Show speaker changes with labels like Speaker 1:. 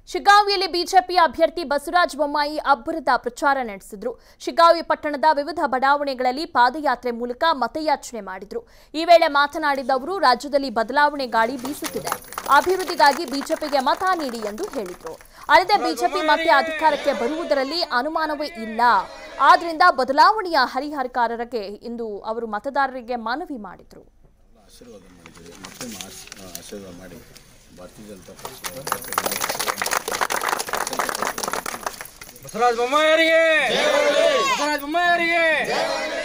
Speaker 1: ಶಿಗ್ಗಾಂವಿಯಲ್ಲಿ BJP ಅಭ್ಯರ್ಥಿ ಬಸವರಾಜ ಬೊಮ್ಮಾಯಿ ಅಬ್ಬರದ ಪ್ರಚಾರ ನಡೆಸಿದ್ರು ಶಿಗ್ಗಾಂವಿ ಪಟ್ಟಣದ ವಿವಿಧ ಬಡಾವಣೆಗಳಲ್ಲಿ ಪಾದಯಾತ್ರೆ ಮೂಲಕ ಮತಯಾಚನೆ ಮಾಡಿದ್ರು ಈ ವೇಳೆ ಮಾತನಾಡಿದ ಅವರು ರಾಜ್ಯದಲ್ಲಿ ಬದಲಾವಣೆ ಗಾಳಿ ಬೀಸುತ್ತಿದೆ ಅಭಿವೃದ್ಧಿಗಾಗಿ ಬಿಜೆಪಿಗೆ ಮತ ನೀಡಿ ಎಂದು ಹೇಳಿದ್ರು ಅಲ್ಲದೆ ಬಿಜೆಪಿ ಮತ್ತೆ ಅಧಿಕಾರಕ್ಕೆ ಬರುವುದರಲ್ಲಿ ಅನುಮಾನವೇ ಇಲ್ಲ ಆದ್ರಿಂದ ಬದಲಾವಣೆಯ ಹರಿಹರಕಾರರಿಗೆ ಇಂದು ಅವರು ಮತದಾರರಿಗೆ ಮನವಿ ಮಾಡಿದ್ರು
Speaker 2: ಆಶೀರ್ವಾದ ಮಾಡಿದ್ದೀವಿ ಮತ್ತೊಮ್ಮೆ ಆಶ್ ಆಶೀರ್ವಾದ ಮಾಡಿ ಭಾರತೀಯ ಜನತಾ ಪಕ್ಷ
Speaker 3: ಬಸವರಾಜ ಬೊಮ್ಮಾಯಿಯವರಿಗೆ ಬಸವರಾಜ ಬೊಮ್ಮಾಯಿಯವರಿಗೆ